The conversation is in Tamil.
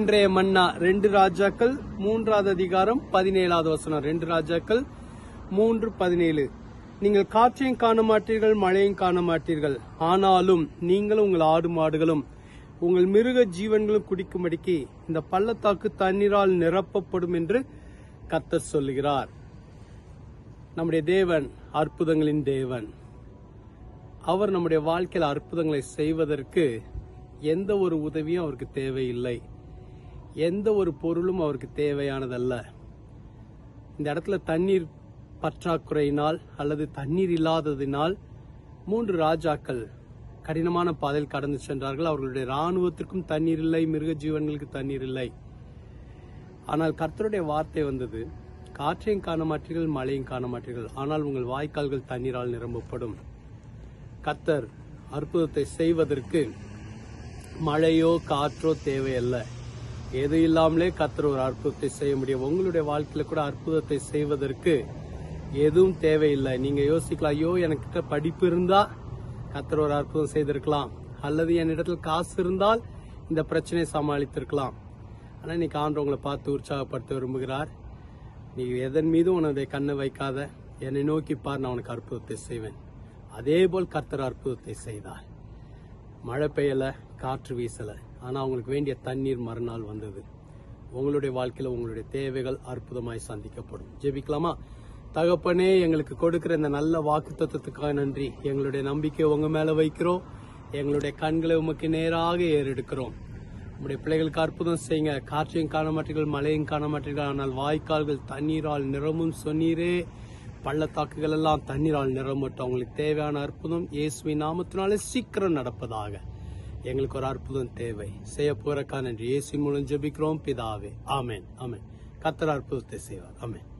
அன்றைய மன்னா ரெண்டு ராஜாக்கள் மூன்றாவது அதிகாரம் பதினேழாவது வசனம் ரெண்டு ராஜாக்கள் மூன்று பதினேழு நீங்கள் காற்றையும் காண மாட்டீர்கள் மழையும் காண மாட்டீர்கள் ஆனாலும் நீங்களும் உங்கள் ஆடு மாடுகளும் உங்கள் மிருக ஜீவன்களும் குடிக்கும்படிக்கு இந்த பள்ளத்தாக்கு தண்ணீரால் நிரப்பப்படும் என்று கத்தர் சொல்லுகிறார் நம்முடைய தேவன் அற்புதங்களின் தேவன் அவர் நம்முடைய வாழ்க்கையில் அற்புதங்களை செய்வதற்கு எந்த ஒரு உதவியும் அவருக்கு தேவையில்லை எந்த ஒரு பொருளும் அவருக்கு தேவையானதல்ல இந்த இடத்துல தண்ணீர் பற்றாக்குறையினால் அல்லது தண்ணீர் இல்லாததினால் மூன்று ராஜாக்கள் கடினமான பாதையில் கடந்து சென்றார்கள் அவர்களுடைய ராணுவத்திற்கும் தண்ணீர் இல்லை மிருக ஜீவன்களுக்கு தண்ணீர் இல்லை ஆனால் கர்த்தருடைய வார்த்தை வந்தது காற்றையும் காண மாட்டீர்கள் மழையும் காண மாட்டீர்கள் ஆனால் உங்கள் வாய்க்கால்கள் தண்ணீரால் நிரம்பப்படும் கர்த்தர் அற்புதத்தை செய்வதற்கு மழையோ காற்றோ தேவையல்ல எது இல்லாமலே கர்த்தர் ஒரு அற்புதத்தை செய்ய முடியும் உங்களுடைய வாழ்க்கையில கூட அற்புதத்தை செய்வதற்கு எதுவும் தேவையில்லை நீங்க யோசிக்கலாம் ஐயோ எனக்கிட்ட படிப்பு இருந்தா கர்த்தர் ஒரு அற்புதம் செய்திருக்கலாம் அல்லது என்னிடத்தில் காசு இருந்தால் இந்த பிரச்சனையை சமாளித்திருக்கலாம் ஆனா இன்னைக்கு ஆண்டு உங்களை பார்த்து உற்சாகப்படுத்த விரும்புகிறார் நீ எதன் மீதும் உனது கண்ணை வைக்காத என்னை நோக்கி பார் நான் உனக்கு அற்புதத்தை செய்வேன் அதே போல் கர்த்தர் அற்புதத்தை செய்தார் மழை பெய்யல காற்று வீசல ஆனா அவங்களுக்கு வேண்டிய தண்ணீர் மறுநாள் வந்தது உங்களுடைய வாழ்க்கையில உங்களுடைய தேவைகள் அற்புதமாய் சந்திக்கப்படும் ஜெபிக்கலாமா தகப்பனே எங்களுக்கு கொடுக்கிற இந்த நல்ல வாக்கு தத்துவத்துக்காக நன்றி எங்களுடைய நம்பிக்கை உங்க மேல வைக்கிறோம் எங்களுடைய கண்களை உமக்கு நேராக ஏறெடுக்கிறோம் உங்களுடைய பிள்ளைகளுக்கு அற்புதம் செய்யுங்க காற்றையும் காண மாட்டீர்கள் மழையும் காண மாட்டீர்கள் ஆனால் வாய்க்கால்கள் தண்ணீரால் நிரம்பும் சொன்னீரே பள்ளத்தாக்குகள் எல்லாம் தண்ணீரால் நிரம்பட்டும் அவங்களுக்கு தேவையான அற்புதம் இயேசுவின் நாமத்தினாலே சீக்கிரம் நடப்பதாக எங்களுக்கு ஒரு அற்புதம் தேவை செய்ய போறக்கா நன்றி இயேசு மூலம் ஜெபிக்கிறோம் பிதாவே ஆமென் ஆமென் கத்தர் அற்புதத்தை செய்வார் ஆமென்